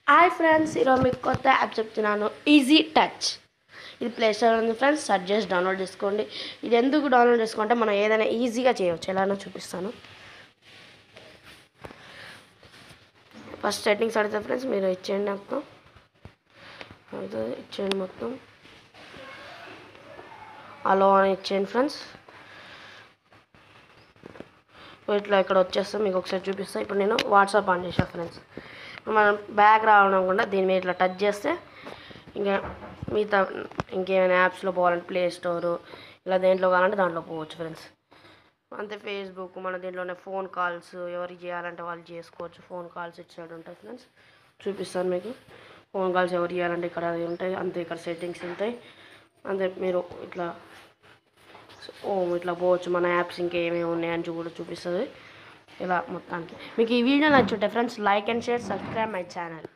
hi friends ఈరోజు మీకు కొత్త యాప్ చెప్తున్నాను ఈజీ టచ్ ఇది ప్లే స్టోర్ ఉంది ఫ్రెండ్స్ సర్చ్ చేసి డౌన్లోడ్ చేసుకోండి ఇది ఎందుకు డౌన్లోడ్ చేసుకుంటే మనం ఏదైనా ఈజీగా చేయవచ్చు ఎలానో చూపిస్తాను ఫస్ట్ సెట్టింగ్స్ అడిగితే ఫ్రెండ్స్ మీరు ఇచ్చేయండి మొత్తం అదే ఇచ్చేయండి మొత్తం అలో అని ఇచ్చేయండి ఫ్రెండ్స్ ఇట్లా ఇక్కడ వచ్చేస్తే మీకు ఒకసారి చూపిస్తా ఇప్పుడు నేను వాట్సాప్ ఆన్ చేసాను ఫ్రెండ్స్ మనం బ్యాక్ రావడం దీని మీద ఇట్లా టచ్ చేస్తే ఇంకా మిగతా ఇంకేమైనా యాప్స్లో పోవాలంటే ప్లే స్టోరు ఇలా దేంట్లో కావాలంటే దాంట్లో పోవచ్చు ఫ్రెండ్స్ అంతే ఫేస్బుక్ మన దీంట్లోనే ఫోన్ కాల్స్ ఎవరికి చేయాలంటే వాళ్ళు చేసుకోవచ్చు ఫోన్ కాల్స్ ఇచ్చాడు ఉంటాయి ఫ్రెండ్స్ చూపిస్తాను మీకు ఫోన్ కాల్స్ ఎవరు చేయాలంటే ఇక్కడ అది ఉంటాయి అంతే ఇక్కడ సెట్టింగ్స్ ఉంటాయి అంతే మీరు ఇట్లా ఓ ఇట్లా పోవచ్చు మన యాప్స్ ఇంకేమేమి ఉన్నాయని కూడా చూపిస్తుంది ఇలా మొత్తానికి మీకు ఈ వీడియో నచ్చుంటే friends like and share subscribe my channel